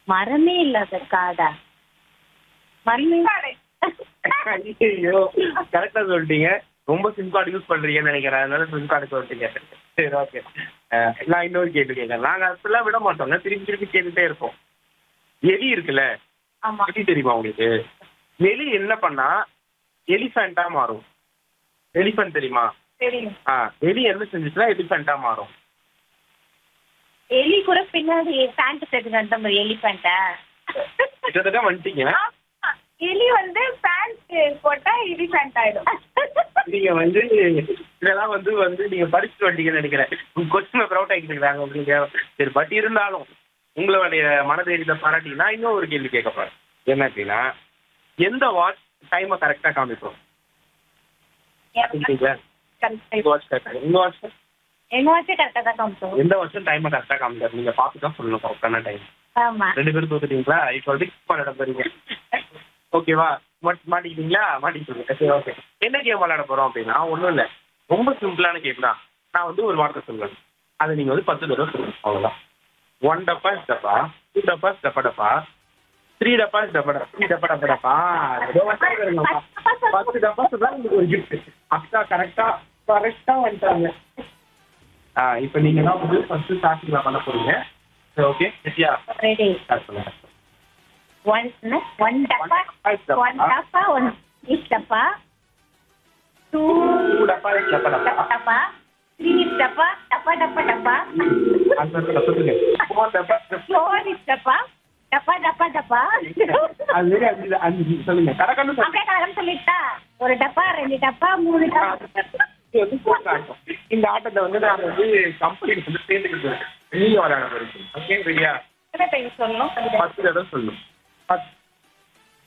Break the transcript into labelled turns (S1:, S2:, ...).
S1: மரமே இல்லாத காடா மரமே
S2: ஐயோ கரெக்டா சொல்லிட்டீங்க ரொம்ப சிம் கார்டு யூஸ் பண்றீங்கன்னு நினைக்கிறேன் அதனால சிம் கார்டு சொல்லிட்டீங்க சரி ஓகே நான் இன்னொரு கேள்வி கேட்கறேன் நாங்க அப்படிலாம் விட மாட்டோங்க திருப்பி திருப்பி கேட்டுட்டே இருப்போம் எலி இருக்குல்ல
S1: ஆமா
S2: எலி தெரியுமா உங்களுக்கு எலி என்ன பண்ணா எலிஃபென்ட்டா மாறும் எலிஃபென்ட் தெரியுமா
S1: தெரியும்
S2: ஆ எலி என்ன செஞ்சுச்சுன்னா எலிஃபென்ட்டா மாறும்
S1: எலி கூட பின்னாடி பேண்ட் செட்டு கட்ட மாதிரி எலிஃபெண்ட்டா
S2: கிட்டத்தட்ட வந்துட்டீங்க
S1: எலி வந்து பேண்ட் போட்டா எலிஃபெண்ட் ஆயிடும்
S2: நீங்க வந்து இதெல்லாம் வந்து வந்து நீங்க படிச்சுட்டு வந்தீங்கன்னு நினைக்கிறேன் உங்க கொஸ்டின் பேப்பர் அவுட் ஆகிட்டு அப்படிங்க சரி பட் இருந்தாலும் உங்களுடைய மனதைரியத்தை பாராட்டி நான் இன்னும் ஒரு கேள்வி கேட்க போறேன் என்ன அப்படின்னா எந்த வாட்ச் டைமை கரெக்டா காமிப்போம் உங்க வாட்ச் கரெக்டா உங்க வாட்ச்
S1: எங்க வச்சு கரெக்டா தான் காமிச்சோம்
S2: எந்த வாட்சும் டைமை கரெக்டா காமிக்காது நீங்க பார்த்து தான் சொல்லணும் கரெக்டான டைம்
S1: ஆமா
S2: ரெண்டு பேரும் தோத்துட்டீங்களா இப்போ வந்து கிக் பண்ண போறீங்க ஓகேவா மாட்டிக்கிட்டீங்களா மாட்டிக்கிட்டீங்க சரி ஓகே என்ன கேம் விளையாட போறோம் அப்படின்னா ஒன்றும் இல்லை ரொம்ப சிம்பிளான கேம் தான் நான் வந்து ஒரு வார்த்தை சொல்லுவேன் அதை நீங்க வந்து பத்து தடவை சொல்லணும் அவ்வளவுதான் ஒன் டப்பா டப்பா டூ டப்பா டப்பா டப்பா த்ரீ டப்பா டப்பா த்ரீ டப்பா டப்பா டப்பா ஏதோ வச்சுட்டு இருங்கப்பா. பத்து டப்பா சொன்னா உங்களுக்கு ஒரு கிஃப்ட் அக்கா கரெக்டா கரெக்டா வந்துட்டாங்க ஆ இப்போ நீங்க தான் வந்து ஃபர்ஸ்ட் ஸ்டார்டிங்ல பண்ண போறீங்க சரி ஓகே சரியா
S1: ரெடி
S2: ஸ்டார்ட் பண்ணுங்க
S1: ஒன் ஒன் டப்பா ஒன் டப்பா ஒன் ஈச் டப்பா டூ
S2: டூ டப்பா டப்பா டப்பா
S1: டப்பா த்ரீ டப்பா டப்பா டப்பா டப்பா
S2: அந்த சொல்லுங்க ஃபோர் டப்பா
S1: ஃபோர் இஸ் டப்பா டப்பா டப்பா டப்பா
S2: அது மாதிரி அஞ்சு அஞ்சு சொல்லுங்க கரெக்டான சொல்லுங்க
S1: அப்படியே கலகம் சொல்லிட்டா ஒரு டப்பா ரெண்டு டப்பா மூணு டப்பா
S2: இது வந்து போட்ட ஆட்டம் இந்த ஆட்டத்தை வந்து நான் வந்து கம்பெனிக்கு வந்து சேர்ந்துக்கிட்டு இருக்கேன். நீங்க விளையாட போறீங்க ஓகே ரெடியா
S1: எத்தனை பேர் சொல்லணும்
S2: பத்து தடவை சொல்லணும் பத்து